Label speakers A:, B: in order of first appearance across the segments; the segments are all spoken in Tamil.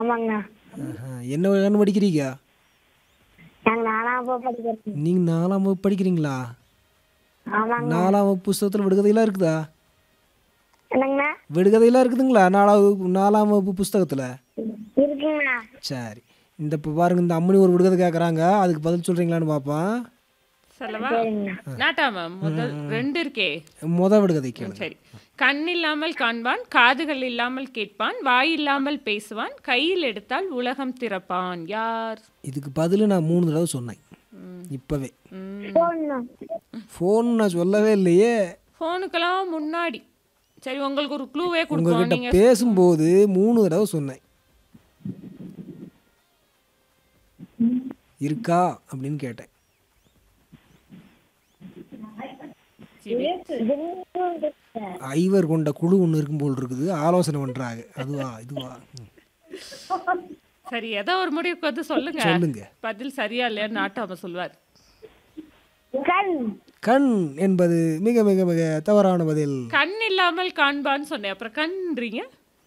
A: ஆமாங்கண்ணா
B: ஆஹா. என்ன என்ன படிக்கிறீங்க
A: நாங்கள் நாலாம் வகுப்பு படிக்கிறோம்
B: நீங்கள் நாலாம் வகுப்பு படிக்கிறீங்களா
A: ஆமாங்க
B: நாலாம் வகுப்பு புஸ்தகத்தில் விடுகதையெல்லாம் இருக்குதா
A: என்னங்கண்ணா
B: விடுகதையெல்லாம் இருக்குதுங்களா நாலாம் வகுப்பு நாலாம் வகுப்பு புஸ்தகத்தில்
A: இருக்குங்கண்ணா
B: சரி இந்த இப்போ பாருங்க இந்த அம்மனி ஒரு விடுகதை கேட்குறாங்க அதுக்கு பதில் சொல்கிறீங்களான்னு பார்ப்போம்
C: சொல்லவா
A: சரிங்கண்ணா
C: நாட்டாம முதல் ரெண்டு இருக்கே
B: முத விடுகதை கேளுங்க
C: சரி கண் இல்லாமல் காண்பான் காதுகள் இல்லாமல் கேட்பான் வாய் இல்லாமல் பேசுவான் கையில் எடுத்தால் உலகம் திறப்பான் யார்
B: இதுக்கு பதில் நான் மூணு தடவை சொன்னேன் இப்போவே
C: ம்,
A: போகணுண்ணா
B: ஃபோன் நான் சொல்லவே இல்லையே
C: ஃபோனுக்கெல்லாம் முன்னாடி சரி உங்களுக்கு ஒரு க்ளூவே கொடுப்போம்
B: உங்ககிட்ட
C: நீங்க
B: பேசும்போது மூணு தடவை சொன்னேன் இருக்கா அப்படின்னு கேட்டேன் ஐவர் கொண்ட குழு ஒன்று இருக்கும் போல் இருக்குது ஆலோசனை பண்ணுறாங்க அதுவா இதுவா ம்.
C: சரி ஏதோ ஒரு முடிவுக்கு வந்து சொல்லுங்க
B: சொல்லுங்க
C: பதில் சரியா இல்லையான்னு நாட்டாம சொல்வார்
A: கண்
B: கண் என்பது மிக மிக மிக தவறான பதில்
C: கண் இல்லாமல் காண்பான்னு சொன்னேன் அப்புறம் கண்றீங்க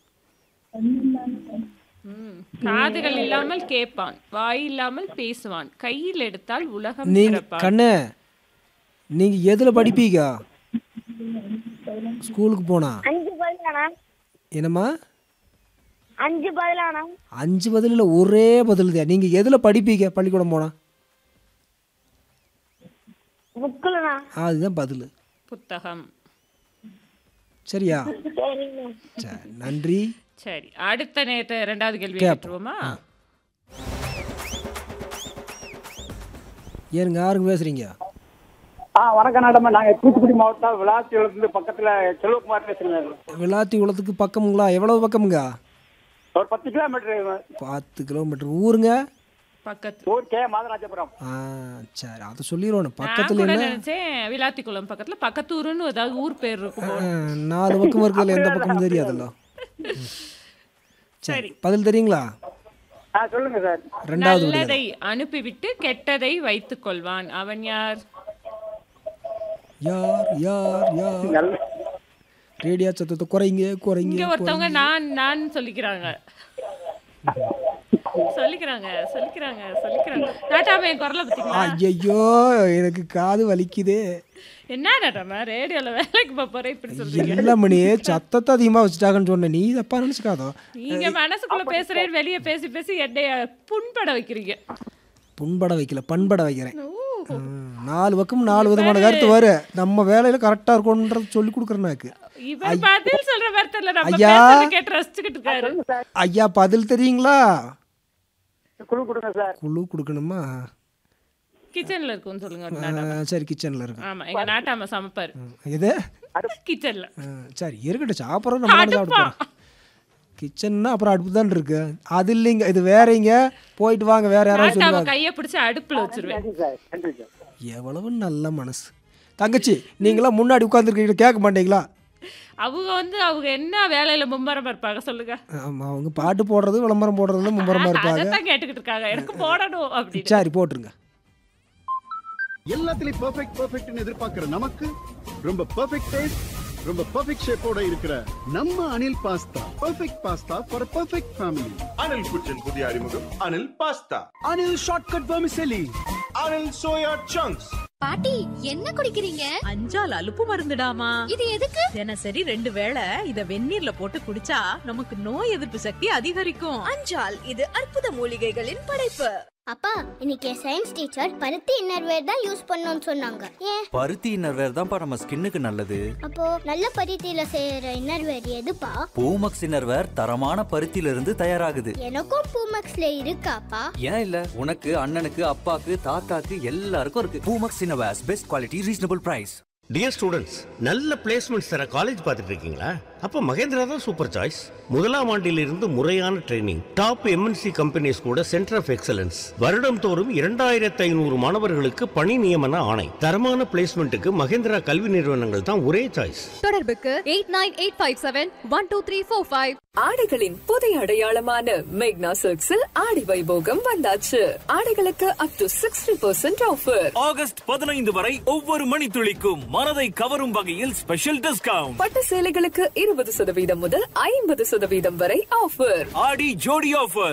C: ம், காதுகள் இல்லாமல் கேட்பான் வாய் இல்லாமல் பேசுவான் கையில் எடுத்தால் உலகம்
B: நீங்க
C: திறப்பான்
B: கண்ணே நீங்க எதுல படிப்பீங்க ஸ்கூலுக்கு போனா
A: அஞ்சு பதிலாண்ணா
B: என்னம்மா
A: அஞ்சு பதிலாண்ணா
B: அஞ்சு பதிலில் ஒரே பதில் தான் நீங்கள் எதில் படிப்பீங்க பள்ளிக்கூடம் போனா
A: புக்கில்ண்ணா
B: அதுதான் பதில்
C: புத்தகம்
B: சரியா
A: சரிங்கண்ணா
B: சரி நன்றி
C: சரி அடுத்த நேரத்தை ரெண்டாவது கேள்வி
B: கேப்போம்.
C: கேட்டுருவோமா
B: ஏனுங்க யாருங்க பேசுறீங்க
D: ஆ வணக்கம் மேடம் நாங்கள் தூத்துக்குடி மாவட்டம் விளாத்தியிலிருந்து பக்கத்தில் செல்வகுமார் பேசுகிறேன்
B: விளாத்தி குளத்துக்கு பக்கமுங்களா எவ்வளவு பக்கமுங்க
D: ஒரு பத்து கிலோமீட்டர்
B: பத்து கிலோமீட்டர் ஊருங்க
C: பக்கத்து
D: ஊர் கே மாதராஜபுரம்
B: ஆ சரி அதை சொல்லிடுவோம்
C: நான்
B: பக்கத்தில்
C: கூட
B: என்ன
C: நினைச்சேன் விளாத்திக்குளம் பக்கத்துல பக்கத்தூருன்னு ஏதாவது ஊர் பேர் இருக்கும்
B: ஆ, நாலு பக்கம் இருக்குதுல்ல எந்த பக்கமும் தெரியாதுல்ல ம். சரி பதில் தெரியுங்களா
D: ஆ சொல்லுங்க சார்
B: ரெண்டாவது விடுதலை
C: நல்லதை அனுப்பிவிட்டு கெட்டதை வைத்துக் கொள்வான் அவன் யார்
B: யார் யார் யார்
D: நல்ல
B: ரேடியோ சத்தத்தை குறைங்க குறைங்க
C: இங்க ஒருத்தவங்க நான் நான் சொல்லிக்கிறாங்க சொல்லிக்கிறாங்க சொல்லிக்கிறாங்க சொல்லிக்கிறாங்க நாட்டாம என் குரலை பத்தீங்களா
B: ஐயோ எனக்கு காது வலிக்குதே
C: என்ன நாட்டாம ரேடியோல வேலைக்கு போக போறேன் இப்படி சொல்றீங்க
B: எல்லா மணியே சத்தத்தை அதிகமாக வச்சுட்டாங்கன்னு சொன்னேன் நீ தப்பா நினச்சிக்காதோ
C: நீங்க மனசுக்குள்ள பேசுறேன்னு வெளிய பேசி பேசி என்னைய புண்பட வைக்கிறீங்க
B: புண்பட வைக்கல பண்பட வைக்கிறேன் ம், நாலு பக்கம் நாலு விதமான கருத்து வரு நம்ம வேலையில கரெக்டாக இருக்கணுன்றது சொல்லி கொடுக்குறேனாக்கு
C: இவர் பதில் சொல்ற மாதிரி தெரியல நம்ம
B: ஐயா.
C: பேசுறத கேட்டு ரசிச்சுக்கிட்டு இருக்காரு
B: ஐயா பதில் தெரியுங்களா
D: குழு கொடுங்க சார்
B: குழு கொடுக்கணுமா
C: கிச்சன்ல இருக்கும்னு சொல்லுங்க ஒரு
B: ஆ,
C: நாட்டாம.
B: சரி கிச்சனில் இருக்கு
C: ஆமா எங்க நாட்டாம சமைப்பாரு
B: எது
C: கிச்சன்ல
B: ஆ, சரி இருக்கட்டும் சாப்பிட்றோம் நம்ம தானே சாப்பிட போகிறோம் கிச்சன்னா அப்புறம் அடுப்பு தான் இருக்கு அது இல்லைங்க இது வேறங்க போயிட்டு வாங்க வேற யாராவது
C: நாட்டாம
B: சொல்லுவாங்க
C: கைய பிடிச்சு அடுப்புல வச்சிருவேன்
D: நன்றி சார் நன்றி சார்
B: எவ்வளவு நல்ல மனசு தங்கச்சி நீங்களாம் முன்னாடி உட்காந்துருக்கீங்க கேட்க மாட்டீங்களா
C: அவங்க வந்து அவங்க என்ன வேலையில மும்மரமா இருப்பாங்க சொல்லுங்க
B: ஆமாம் அவங்க பாட்டு போடுறது விளம்பரம் போடுறதுல மும்பரமாக இருப்பாங்க
C: அதைத்தான் கேட்டுக்கிட்டு இருக்காங்க எனக்கு போடணும் அப்படின்னு
B: சரி போட்டுருங்க
E: எல்லாத்துலயும் பெர்ஃபெக்ட் பெர்ஃபெக்ட்னு எதிர்பார்க்கிற நமக்கு ரொம்ப பெர்ஃபெக்ட் டேஸ்ட் ரொம்ப பெர்ஃபெக்ட் ஷேப்போட இருக்கிற நம்ம Anil pasta perfect pasta for perfect family
F: Anil kitchen புதிய அறிமுகம் Anil pasta
E: Anil shortcut vermicelli
F: Anil soya chunks
G: பாட்டி என்ன குடிக்கிறீங்க
H: அஞ்சால் அலுப்பு மருந்துடாமா
G: இது எதுக்கு
H: தினசரி ரெண்டு வேளை இத வெந்நீர்ல போட்டு குடிச்சா நமக்கு நோய் எதிர்ப்பு சக்தி அதிகரிக்கும்
G: அஞ்சால் இது அற்புத மூலிகைகளின் படைப்பு அப்பா இன்னைக்கு சயின்ஸ் டீச்சர் பருத்தி இன்னர்வேர் தான் யூஸ் பண்ணணும்னு சொன்னாங்க ஏன்
I: பருத்தி இன்னர்வேர் தான்ப்பா நம்ம ஸ்கின்னுக்கு நல்லது
G: அப்போ நல்ல பருத்தியில செய்யற இன்னர்வேர் எதுப்பா
I: பூமக்ஸ் இன்னர்வேர் தரமான பருத்தியில இருந்து தயாராகுது
G: எனக்கும் பூமக்ஸ்ல இருக்காப்பா
I: ஏன் இல்ல உனக்கு அண்ணனுக்கு அப்பாக்கு தாத்தாக்கு எல்லாருக்கும் இருக்கு Poomex innerwears best quality reasonable price
J: dear students நல்ல பிளேஸ்மெண்ட்ஸ் தர காலேஜ் பார்த்துட்டு இருக்கீங்களா அப்போ மகேந்திரா தான் சூப்பர் சாய்ஸ் முதலாம் ஆண்டிலிருந்து முறையான ட்ரைனிங் டாப் எம்என்சி கம்பெனிஸ் கூட சென்டர் ஆஃப் எக்ஸலன்ஸ் வருடம் தோறும் இரண்டாயிரத்து ஐநூறு மாணவர்களுக்கு பணி நியமன ஆணை தரமான பிளேஸ்மெண்ட்டுக்கு மகேந்திரா கல்வி நிறுவனங்கள் தான் ஒரே சாய்ஸ்
G: தொடர்புக்கு eight nine eight five seven one two three four five
H: ஆடைகளின் புதிய அடையாளமான மேக்னா சில்க்ஸில் ஆடி வைபோகம் வந்தாச்சு ஆடைகளுக்கு up to sixty percent offer
K: August பதினைந்து வரை ஒவ்வொரு மணித்துளிக்கும் மனதை கவரும் வகையில் ஸ்பெஷல் டிஸ்கவுண்ட்
H: பட்டு சேலைகளுக்கு இருபது இருபது சதவீதம் முதல் ஐம்பது சதவீதம் வரை ஆஃபர்
K: ஆடி ஜோடி ஆஃபர்